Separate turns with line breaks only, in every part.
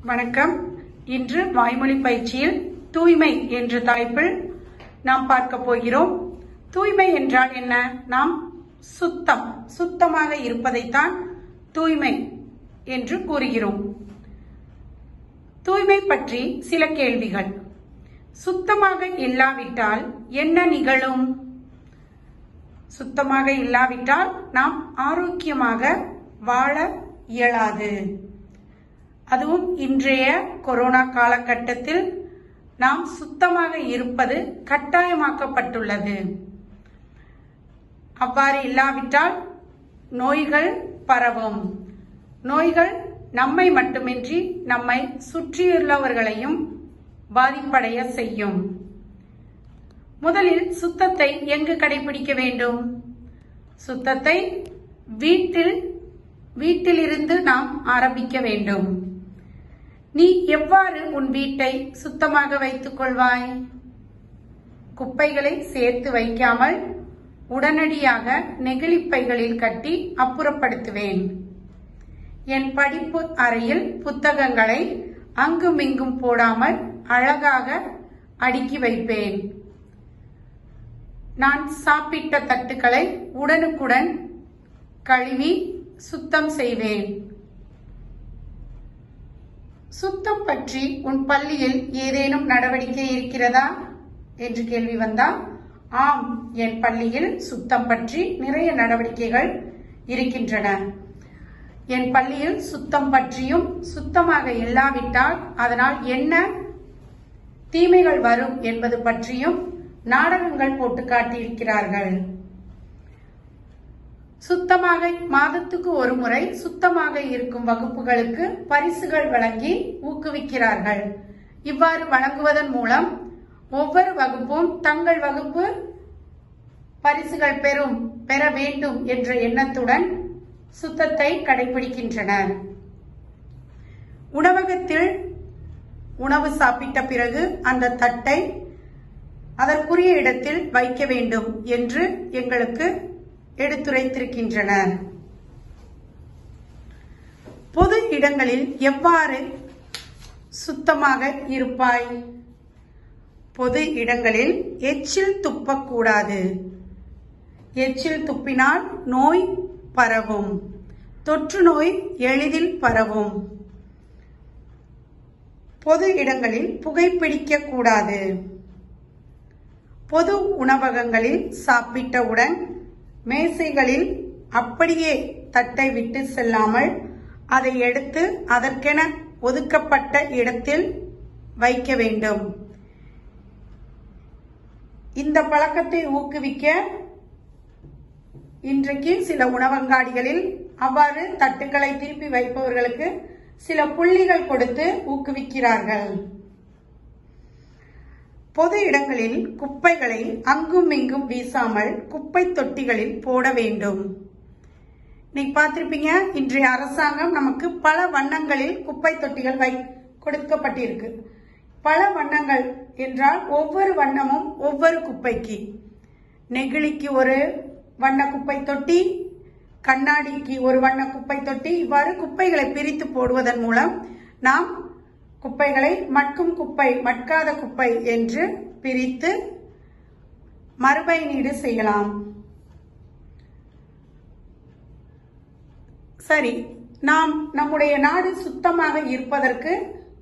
வணக்கம் இன்று வாய்மொழி பயிற்சியில் தூய்மை என்ற தலைப்பில் நாம் பார்க்க போகிறோம் தூய்மை என்றால் என்ன நாம் சுத்தம் சுத்தமாக இருப்பதைத்தான் தூய்மை என்று கூறுகிறோம் தூய்மை பற்றி சில கேள்விகள் சுத்தமாக இல்லாவிட்டால் என்ன நிகழும் சுத்தமாக இல்லாவிட்டால் நாம் ஆரோக்கியமாக வாழ இயலாது அதுவும் இன்றைய கொரோனா காலகட்டத்தில் நாம் சுத்தமாக இருப்பது கட்டாயமாக்கப்பட்டுள்ளது அவ்வாறு இல்லாவிட்டால் நோய்கள் பரவும் நோய்கள் நம்மை மட்டுமின்றி நம்மை சுற்றியுள்ளவர்களையும் பாதிப்படைய செய்யும் முதலில் சுத்தத்தை எங்கு கடைபிடிக்க வேண்டும் சுத்தத்தை வீட்டில் வீட்டிலிருந்து நாம் ஆரம்பிக்க வேண்டும் நீ எவ்வாறு உன் வீட்டை சுத்தமாக வைத்துக் கொள்வாய் குப்பைகளை சேர்த்து வைக்காமல் உடனடியாக நெகிழிப்பைகளில் கட்டி அப்புறப்படுத்துவேன் என் படிப்பு அறையில் புத்தகங்களை அங்குமிங்கும் போடாமல் அழகாக அடுக்கி வைப்பேன் நான் சாப்பிட்ட தட்டுக்களை உடனுக்குடன் கழுவி சுத்தம் செய்வேன் சுத்தம் பற்றி உன் பள்ளியில் ஏதேனும் நடவடிக்கை இருக்கிறதா என்று கேள்வி வந்தால் ஆம் என் பள்ளியில் சுத்தம் பற்றி நிறைய நடவடிக்கைகள் இருக்கின்றன என் பள்ளியில் சுத்தம் பற்றியும் சுத்தமாக இல்லாவிட்டால் அதனால் என்ன தீமைகள் வரும் என்பது பற்றியும் நாடகங்கள் போட்டு காட்டியிருக்கிறார்கள் சுத்தமாக மாதத்துக்கு ஒரு முறை சுத்தமாக இருக்கும் வகுப்புகளுக்கு பரிசுகள் வழங்கி ஊக்குவிக்கிறார்கள் இவ்வாறு வழங்குவதன் மூலம் ஒவ்வொரு வகுப்பும் தங்கள் வகுப்பு பரிசுகள் பெறும் பெற வேண்டும் என்ற எண்ணத்துடன் சுத்தத்தை கடைபிடிக்கின்றனர் உணவகத்தில் உணவு சாப்பிட்ட பிறகு அந்த தட்டை அதற்குரிய இடத்தில் வைக்க வேண்டும் என்று எங்களுக்கு எடுத்துரைத்திருக்கின்றனர் பொது இடங்களில் எவ்வாறு சுத்தமாக இருப்பாய் பொது இடங்களில் எச்சில் துப்பக்கூடாது எச்சில் துப்பினால் நோய் பரவும் தொற்று நோய் எளிதில் பரவும் பொது இடங்களில் புகைப்பிடிக்க கூடாது பொது உணவகங்களில் சாப்பிட்டவுடன் மேசைகளில் அப்படியே தட்டை விட்டு செல்லாமல் அதை எடுத்து அதற்கென ஒதுக்கப்பட்ட இடத்தில் வைக்க வேண்டும் இந்த பழக்கத்தை ஊக்குவிக்க இன்றைக்கு சில உணவங்காடிகளில் அவ்வாறு தட்டுக்களை திருப்பி வைப்பவர்களுக்கு சில புள்ளிகள் கொடுத்து ஊக்குவிக்கிறார்கள் பொது இடங்களில் குப்பைகளை அங்கும் இங்கும் வீசாமல் குப்பை தொட்டிகளில் போட வேண்டும் இன்னைக்கு பார்த்திருப்பீங்க இன்றைய அரசாங்கம் நமக்கு பல வண்ணங்களில் குப்பை தொட்டிகள் வை கொடுக்கப்பட்டிருக்கு பல வண்ணங்கள் என்றால் ஒவ்வொரு வண்ணமும் ஒவ்வொரு குப்பைக்கு நெகிழிக்கு ஒரு வண்ண குப்பை தொட்டி கண்ணாடிக்கு ஒரு வண்ண குப்பை தொட்டி இவ்வாறு குப்பைகளை பிரித்து போடுவதன் மூலம் நாம் குப்பைகளை மட்கும் குப்பை மட்காத குப்பை என்று பிரித்து மறுபயனீடு செய்யலாம் சரி நாம் நம்முடைய நாடு சுத்தமாக இருப்பதற்கு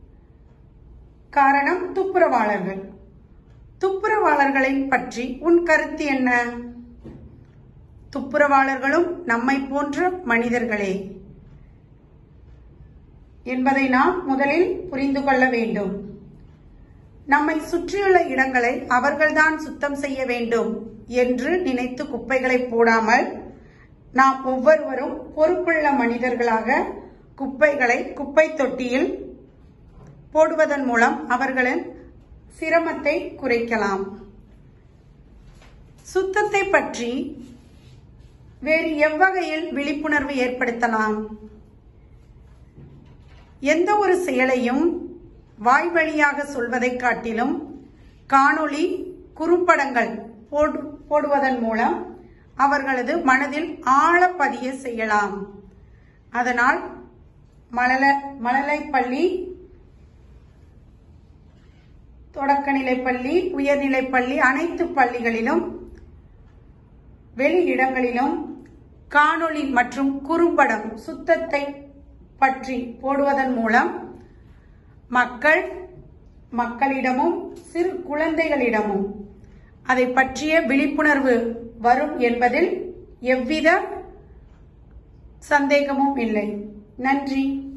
காரணம் துப்புரவாளர்கள் துப்புரவாளர்களை பற்றி உன் கருத்து என்ன துப்புரவாளர்களும் நம்மை போன்ற மனிதர்களே என்பதை நாம் முதலில் புரிந்து கொள்ள வேண்டும் நம்மை சுற்றியுள்ள இடங்களை அவர்கள்தான் சுத்தம் செய்ய வேண்டும் என்று நினைத்து குப்பைகளை போடாமல் நாம் ஒவ்வொருவரும் பொறுப்புள்ள மனிதர்களாக குப்பைகளை குப்பை தொட்டியில் போடுவதன் மூலம் அவர்களின் சிரமத்தை குறைக்கலாம் சுத்தத்தை பற்றி வேறு எவ்வகையில் விழிப்புணர்வு ஏற்படுத்தலாம் எந்த ஒரு செயலையும் வாய் வழியாக சொல்வதை காட்டிலும் காணொளி குறும்படங்கள் போடு போடுவதன் மூலம் அவர்களது மனதில் ஆழ பதிய செய்யலாம் அதனால் மழல மழலைப்பள்ளி தொடக்கநிலைப் பள்ளி உயர்நிலைப் பள்ளி அனைத்து பள்ளிகளிலும் வெளி இடங்களிலும் காணொளி மற்றும் குறும்படம் சுத்தத்தை பற்றி போடுவதன் மூலம் மக்கள் மக்களிடமும் சிறு குழந்தைகளிடமும் அதை பற்றிய விழிப்புணர்வு வரும் என்பதில் எவ்வித சந்தேகமும் இல்லை நன்றி